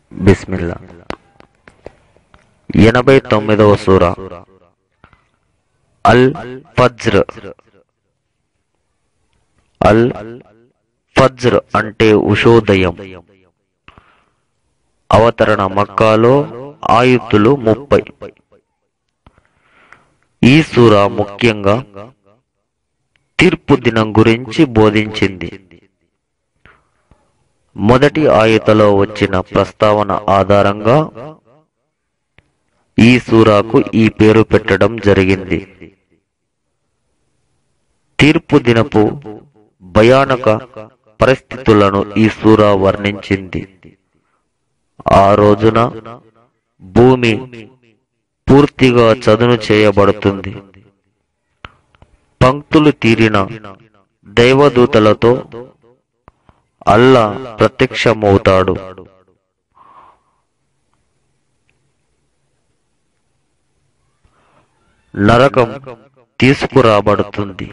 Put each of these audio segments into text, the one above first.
బిస్మిల్లా ఎనభై తొమ్మిదవ సూర అల్ ఫజ్ర్ అల్ ఫజ్ర్ అంటే ఉషోదయం అవతరణ మక్కాలో ఆయుత్తులు ముప్పై ఈ సూర ముఖ్యంగా తీర్పు దినం గురించి బోధించింది మొదటి ఆయతలో వచ్చిన ప్రస్తావన ఆధారంగా ఈ సూరాకు ఈ పేరు పెట్టడం జరిగింది తీర్పు దినపు భయానక పరిస్థితులను ఈ సూరా వర్ణించింది ఆ రోజున భూమి పూర్తిగా చదును చేయబడుతుంది పంక్తులు తీరిన దైవదూతలతో అల్లా ప్రత్యక్షమవుతాడు నరకం తీసుకురాబడుతుంది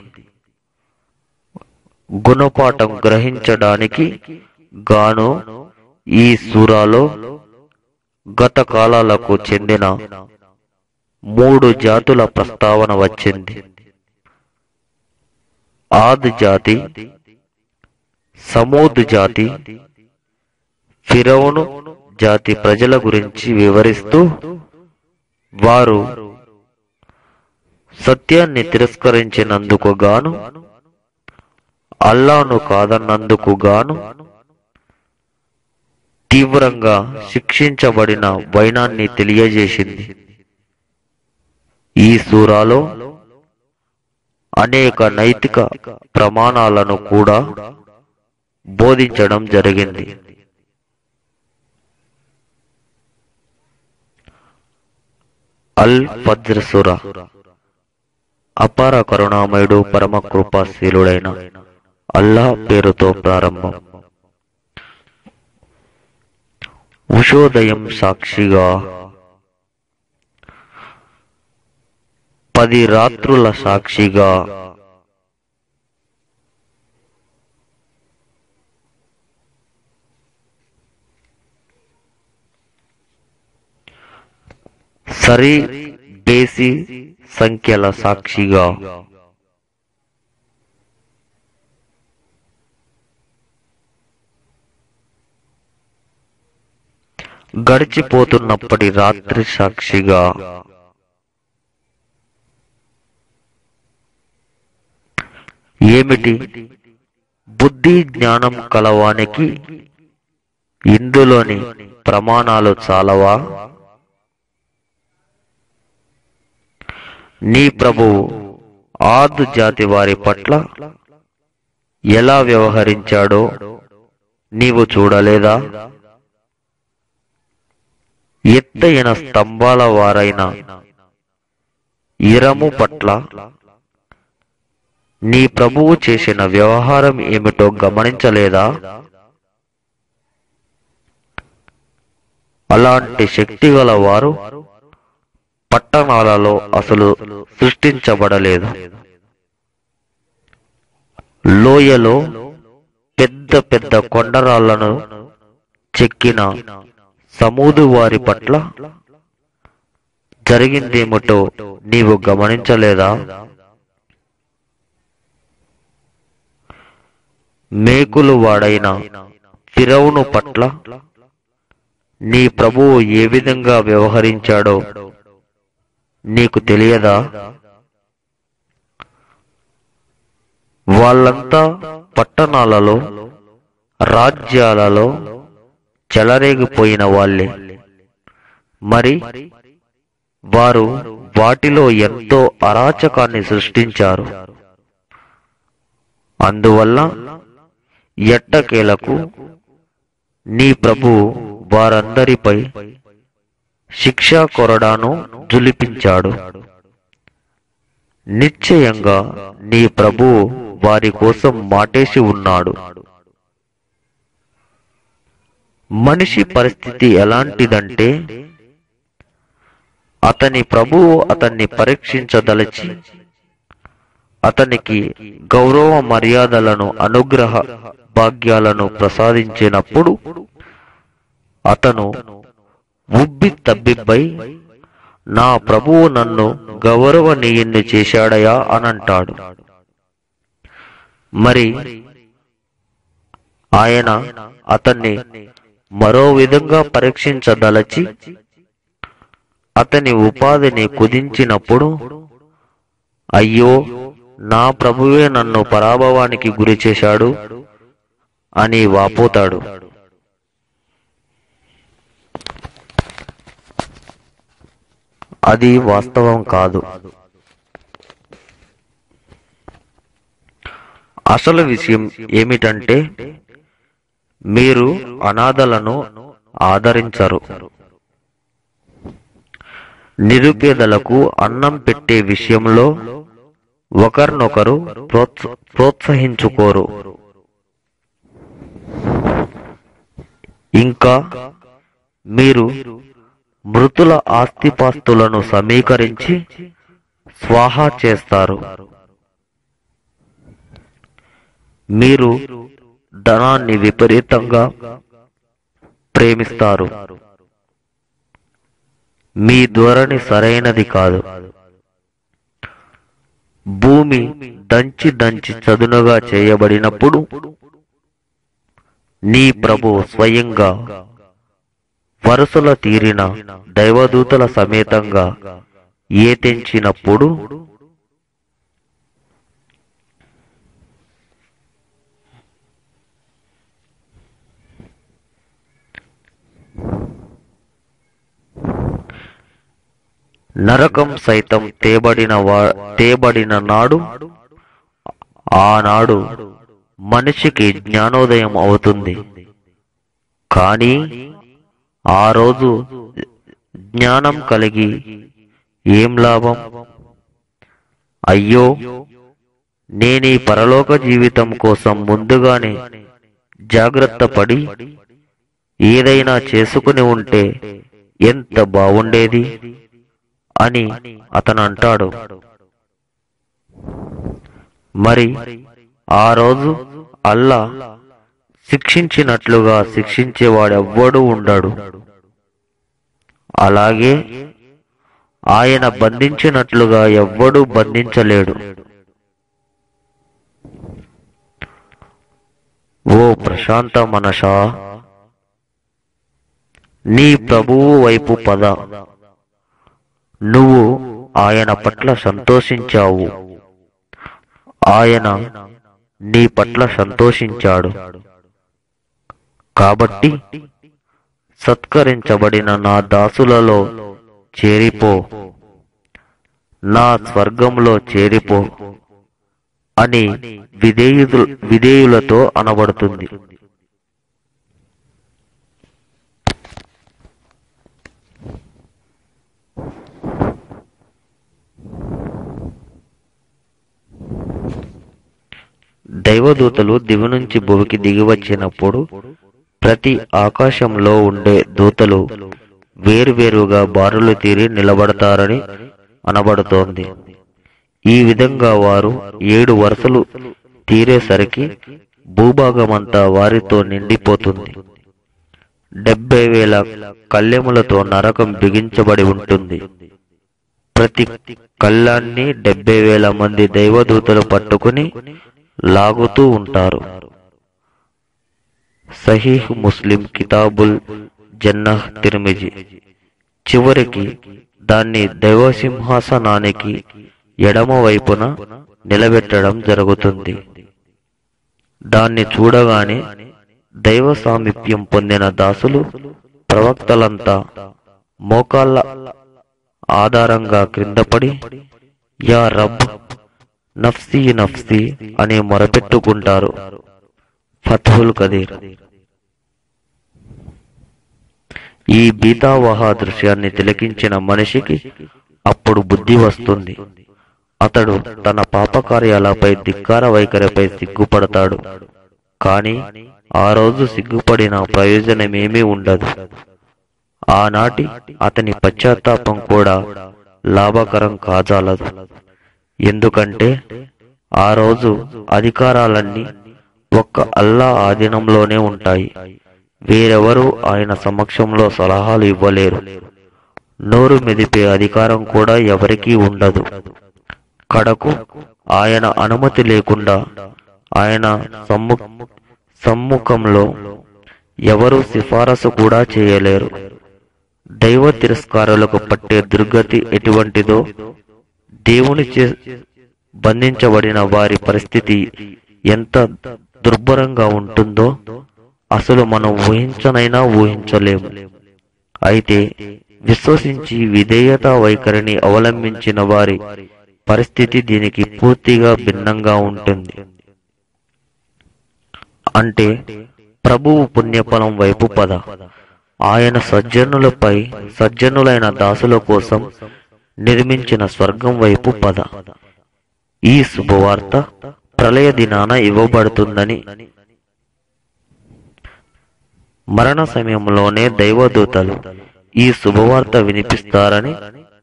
గుణపాఠం గ్రహించడానికి గాను ఈ సూరాలో గత కాలాలకు చెందిన మూడు జాతుల ప్రస్తావన వచ్చింది ఆద్ జాతి సమూద్ జాతి ఫిరౌను జాతి ప్రజల గురించి వివరిస్తూ వారు సత్యాన్ని తిరస్కరించినందుకు గాను అల్లాను కాదన్నందుకు గాను తీవ్రంగా శిక్షించబడిన వైనాన్ని తెలియజేసింది ఈ సూరాలో అనేక నైతిక ప్రమాణాలను కూడా బోధించడం జరిగింది అల్ ఫజ్ర్ సుర అపార కరుణామయుడు పరమ కృపాశీలుడైన అల్లా పేరుతో ప్రారంభం ఉషోదయం సాక్షిగా పది రాత్రుల సాక్షిగా సరి బేసి సంఖ్యల సాక్షిగా గడిచిపోతున్నప్పటి రాత్రి సాక్షిగా ఏమిటి బుద్ధి జ్ఞానం కలవానికి ఇందులోని ప్రమాణాలు చాలవా నీ ప్రభువు ఆదు జాతి వారి పట్ల ఎలా వ్యవహరించాడో నీవు చూడలేదా ఎత్తైన స్తంభాల వారైన ఇరము పట్ల నీ ప్రభువు చేసిన వ్యవహారం ఏమిటో గమనించలేదా అలాంటి శక్తి గల వారు పట్టణాలలో అసలు సృష్టించబడలేదు లోయలో పెద్ద పెద్ద కొండరాళ్లను చెక్కిన సమూదు వారి పట్ల జరిగిందేమిటో నీవు గమనించలేదా మేకులు వాడైన ఫిరౌను పట్ల నీ ప్రభువు ఏ విధంగా వ్యవహరించాడో నీకు తెలియదా వాళ్ళంతా పట్టణాలలో రాజ్యాలలో చెలరేగిపోయిన వాళ్ళే మరి వారు వాటిలో ఎంతో అరాచకాన్ని సృష్టించారు అందువల్ల ఎట్టకేలకు నీ ప్రభువు వారందరిపై శిక్షా కొరడాను జులిపించాడు నిశ్చయంగా నీ ప్రభువు వారి కోసం మాటేసి ఉన్నాడు మనిషి పరిస్థితి ఎలాంటిదంటే అతని ప్రభువు అతన్ని పరీక్షించదలచి అతనికి గౌరవ మర్యాదలను అనుగ్రహ భాగ్యాలను ప్రసాదించినప్పుడు అతను ఉబ్బి తబ్బిబ్బై నా ప్రభువు నన్ను గౌరవనీయుణ్ణి చేశాడయా అనంటాడు మరి ఆయన అతన్ని మరో విధంగా పరీక్షించదలచి అతని ఉపాధిని కుదించినప్పుడు అయ్యో నా ప్రభువే నన్ను పరాభవానికి గురి చేశాడు అని వాపోతాడు అది వాస్తవం కాదు అసలు విషయం ఏమిటంటే మీరు అనాథలను ఆదరించరు నిరుపేదలకు అన్నం పెట్టే విషయంలో ఒకరినొకరు ప్రోత్స ప్రోత్సహించుకోరు ఇంకా మీరు మృతుల ఆస్తిపాస్తులను సమీకరించి స్వాహా చేస్తారు మీరు ధనాన్ని విపరీతంగా ప్రేమిస్తారు మీ ధోరణి సరైనది కాదు భూమి దంచి దంచి చదునుగా చేయబడినప్పుడు నీ ప్రభు స్వయంగా వరుసల తీరిన దైవదూతల సమేతంగా ఏ తెంచినప్పుడు నరకం సైతం తేబడిన వా- తేబడిన నాడు ఆనాడు మనిషికి జ్ఞానోదయం అవుతుంది కానీ ఆ రోజు జ్ఞానం కలిగి ఏం లాభం అయ్యో నేనీ పరలోక జీవితం కోసం ముందుగానే జాగ్రత్త పడి ఏదైనా చేసుకుని ఉంటే ఎంత బావుండేది అని అతను అంటాడు మరి ఆ రోజు అల్లా శిక్షించినట్లుగా శిక్షించేవాడెవ్వడూ ఉండడు అలాగే ఆయన బంధించినట్లుగా ఎవ్వడూ బంధించలేడు ఓ ప్రశాంత మనషా నీ ప్రభువు వైపు పద నువ్వు ఆయన పట్ల సంతోషించావు ఆయన నీ పట్ల సంతోషించాడు కాబట్టి సత్కరించబడిన నా దాసులలో చేరిపో నా స్వర్గంలో చేరిపో అని విధేయులు విధేయులతో అనబడుతుంది దైవదూతలు దివి నుంచి భూమికి దిగి వచ్చినప్పుడు ప్రతి ఆకాశంలో ఉండే దూతలు వేరువేరుగా బారులు తీరి నిలబడతారని అనబడుతోంది ఈ విధంగా వారు ఏడు వరుసలు తీరేసరికి భూభాగమంతా వారితో నిండిపోతుంది డెబ్బై వేల కళ్ళెములతో నరకం బిగించబడి ఉంటుంది ప్రతి కళ్ళాన్ని డెబ్బై వేల మంది దైవదూతలు పట్టుకుని లాగుతూ ఉంటారు సహీహ్ ముస్లిం కితాబుల్ జన్నహ్ తిరిమిజి చివరికి దాన్ని దైవ సింహాసనానికి ఎడమ వైపున నిలబెట్టడం జరుగుతుంది దాన్ని చూడగానే దైవ సామీప్యం పొందిన దాసులు ప్రవక్తలంతా మోకాళ్ళ ఆధారంగా క్రిందపడి యా రబ్ నఫ్సీ నఫ్సీ అని మొరపెట్టుకుంటారు ఫత్హుల్ కదీర్ ఈ బీతావహ దృశ్యాన్ని తిలకించిన మనిషికి అప్పుడు బుద్ధి వస్తుంది అతడు తన పాపకార్యాలపై ధిక్కార వైఖరిపై సిగ్గుపడతాడు కాని ఆ రోజు సిగ్గుపడిన ప్రయోజనమేమీ ఉండదు ఆనాటి అతని పశ్చాత్తాపం కూడా లాభకరం కాజాలదు ఎందుకంటే ఆ రోజు అధికారాలన్నీ ఒక్క అల్లా ఆధీనంలోనే ఉంటాయి వేరెవరూ ఆయన సమక్షంలో సలహాలు ఇవ్వలేరు నోరు మెదిపే అధికారం కూడా ఎవరికీ ఉండదు కడకు ఆయన అనుమతి లేకుండా ఆయన సమ్ము సమ్ముఖంలో ఎవరు సిఫారసు కూడా చేయలేరు దైవ తిరస్కారులకు పట్టే దుర్గతి ఎటువంటిదో దేవుని చే బంధించబడిన వారి పరిస్థితి ఎంత దుర్భరంగా ఉంటుందో అసలు మనం ఊహించనైనా ఊహించలేము అయితే విశ్వసించి విధేయత వైఖరిని అవలంబించిన వారి పరిస్థితి దీనికి పూర్తిగా భిన్నంగా ఉంటుంది అంటే ప్రభువు పుణ్యఫలం వైపు పద ఆయన సజ్జనులపై సజ్జనులైన దాసుల కోసం నిర్మించిన స్వర్గం వైపు పద ఈ శుభవార్త ప్రళయ దినాన ఇవ్వబడుతుందని మరణ సమయంలోనే దైవదూతలు ఈ శుభవార్త వినిపిస్తారని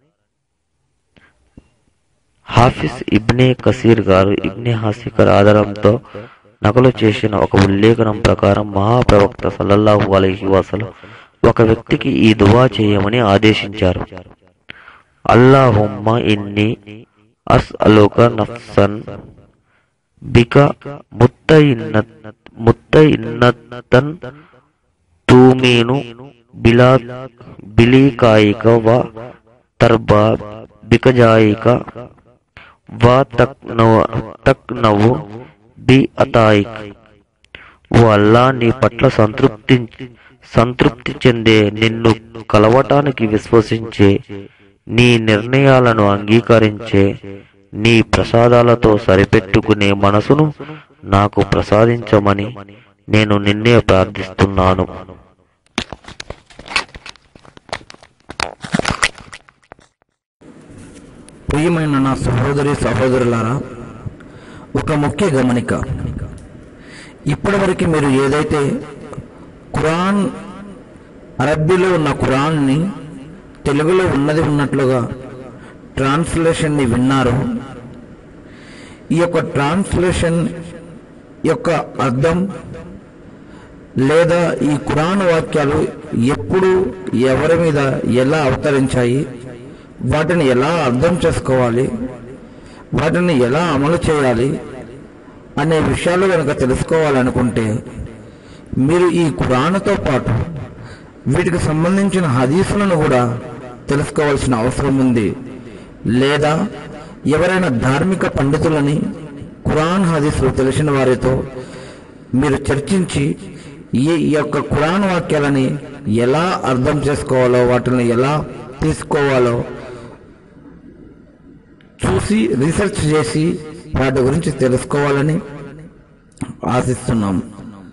హాఫిజ్ ఇబ్నే కసీర్ గారు ఇబ్నే హాసికర్ ఆధారంతో నకలు చేసిన ఒక ఉల్లేఖనం ప్రకారం మహాప్రవక్త సల్లల్లాహు అలైహి వసల్లం ఒక వ్యక్తికి ఈ దువా చేయమని ఆదేశించారు అల్లాహుమ్మ ఇన్ని అస్ అలోక నఫ్సన్ బిక ముత్తయిన్న ముత్తయిన్నతన్ తూమీను బిలా బిలీకాయిక వ తర్బా బికజాయిక వా తక్నవ తక్నవు బి అతాయిక్ ఓ అల్లా నీ పట్ల సంతృప్తి సంతృప్తి చెందే నిన్ను కలవటానికి విశ్వసించే నీ నిర్ణయాలను అంగీకరించే నీ ప్రసాదాలతో సరిపెట్టుకునే మనసును నాకు ప్రసాదించమని నేను నిన్నే ప్రార్థిస్తున్నాను ప్రియమైన నా సహోదరి సహోదరులారా ఒక ముఖ్య గమనిక ఇప్పటివరకు మీరు ఏదైతే ఖురాన్ అరబ్బీలో ఉన్న ఖురాన్ని తెలుగులో ఉన్నది ఉన్నట్లుగా ట్రాన్స్లేషన్ని విన్నారు ఈ యొక్క ట్రాన్స్లేషన్ యొక్క అర్థం లేదా ఈ ఖురాన్ వాక్యాలు ఎప్పుడు ఎవరి మీద ఎలా అవతరించాయి వాటిని ఎలా అర్థం చేసుకోవాలి వాటిని ఎలా అమలు చేయాలి అనే విషయాలు కనుక తెలుసుకోవాలనుకుంటే మీరు ఈ ఖురాన్తో పాటు వీటికి సంబంధించిన హదీసులను కూడా తెలుసుకోవాల్సిన అవసరం ఉంది లేదా ఎవరైనా ధార్మిక పండితులని ఖురాన్ హదీసులు తెలిసిన వారితో మీరు చర్చించి ఈ ఈ యొక్క ఖురాన్ వాక్యాలని ఎలా అర్థం చేసుకోవాలో వాటిని ఎలా తీసుకోవాలో చూసి రీసెర్చ్ చేసి వాటి గురించి తెలుసుకోవాలని ఆశిస్తున్నాం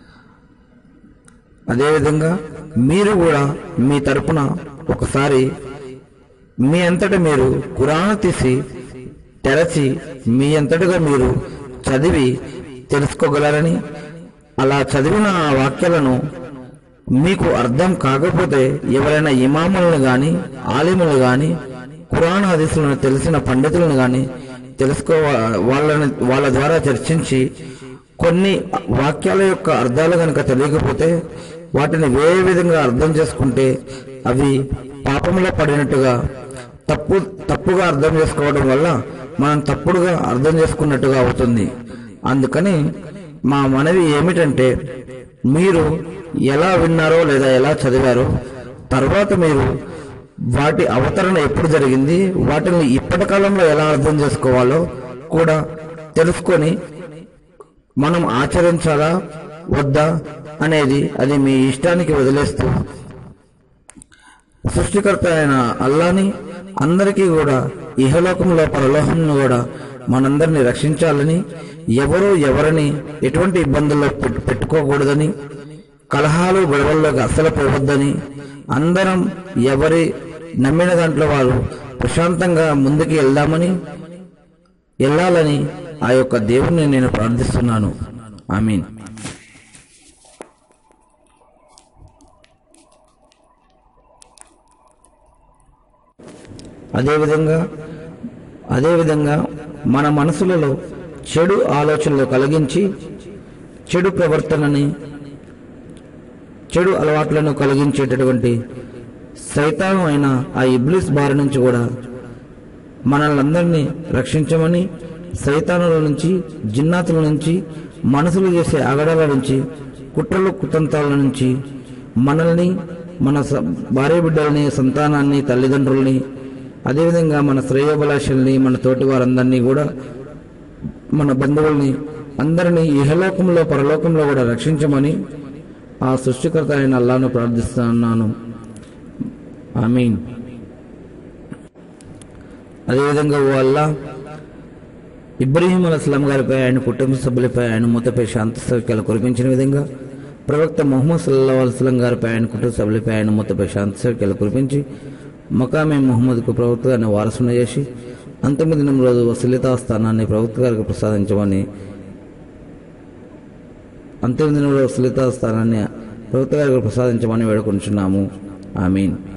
అదేవిధంగా మీరు కూడా మీ తరపున ఒకసారి మీ అంతటా మీరు కురాణ తీసి తెరచి మీ అంతటగా మీరు చదివి తెలుసుకోగలరని అలా చదివిన ఆ వాక్యాలను మీకు అర్థం కాకపోతే ఎవరైనా ఇమాములను గాని ఆలిములు గాని ఖురాన్ హదీసులను తెలిసిన పండితులను గాని తెలుసుకో వాళ్ళని వాళ్ళ ద్వారా చర్చించి కొన్ని వాక్యాల యొక్క అర్థాలు కనుక తెలియకపోతే వాటిని వేరే విధంగా అర్థం చేసుకుంటే అవి పాపంలో పడినట్టుగా తప్పు తప్పుగా అర్థం చేసుకోవడం వల్ల మనం తప్పుడుగా అర్థం చేసుకున్నట్టుగా అవుతుంది అందుకని మా మనవి ఏమిటంటే మీరు ఎలా విన్నారో లేదా ఎలా చదివారో తర్వాత మీరు వాటి అవతరణ ఎప్పుడు జరిగింది వాటిని ఇప్పటి కాలంలో ఎలా అర్థం చేసుకోవాలో కూడా తెలుసుకొని మనం ఆచరించాలా వద్దా అనేది అది మీ ఇష్టానికి వదిలేస్తూ సృష్టికర్త అయిన అల్లాని అందరికీ కూడా ఇహలోకంలో పరలోకంలో కూడా మనందరిని రక్షించాలని ఎవరు ఎవరిని ఎటువంటి ఇబ్బందుల్లో పెట్టు- పెట్టుకోకూడదని కలహాలు గొడవల్లోకి అస్సలు పోవద్దని అందరం ఎవరి నమ్మిన దాంట్లో వారు ప్రశాంతంగా ముందుకు వెళ్దామని వెళ్ళాలని ఆ యొక్క దేవుణ్ణి నేను ప్రార్థిస్తున్నాను ఆమీన్ అదేవిధంగా అదేవిధంగా మన మనసులలో చెడు ఆలోచనలు కలిగించి చెడు ప్రవర్తనని చెడు అలవాట్లను కలిగించేటటువంటి సైతాను అయిన ఆ ఇబ్లిస్ బారి నుంచి కూడా మనల్ని అందరినీ రక్షించమని సైతానుల నుంచి జిన్నాతుల నుంచి మనసులు చేసే అగడాల నుంచి కుట్రలు కుతంత్రాల నుంచి మనల్ని మన స- భార్య బిడ్డల్ని సంతానాన్ని తల్లిదండ్రుల్ని అదేవిధంగా మన శ్రేయోభిలాషల్ని మన తోటి వారందరినీ కూడా మన బంధువుల్ని అందరినీ ఇహలోకంలో పరలోకంలో కూడా రక్షించమని ఆ సృష్టికర్త అయిన అల్లాను ప్రార్థిస్తున్నాను ఆమీన్ అదేవిధంగా ఓ అల్లా ఇబ్రహీం అలస్లాం గారిపై ఆయన కుటుంబ సభ్యులపై ఆయన మూతపై శాంతి సౌఖ్యాలు కురిపించిన విధంగా ప్రవక్త మొహమ్మద్ సల్లా అల్స్లం గారిపై ఆయన కుటుంబ సభ్యులపై ఆయన మూతపై శాంతి సౌఖ్యాలు కురిపించి మకామే మొహమ్మద్కు ప్రవక్త గారిని వారసున చేసి అంతిమ దినం రోజు వసలితా స్థానాన్ని ప్రవక్త గారికి ప్రసాదించమని అంతిమ దినంలో వసలితా స్థానాన్ని ప్రవక్త గారికి ప్రసాదించమని వేడుకుంటున్నాము ఆమీన్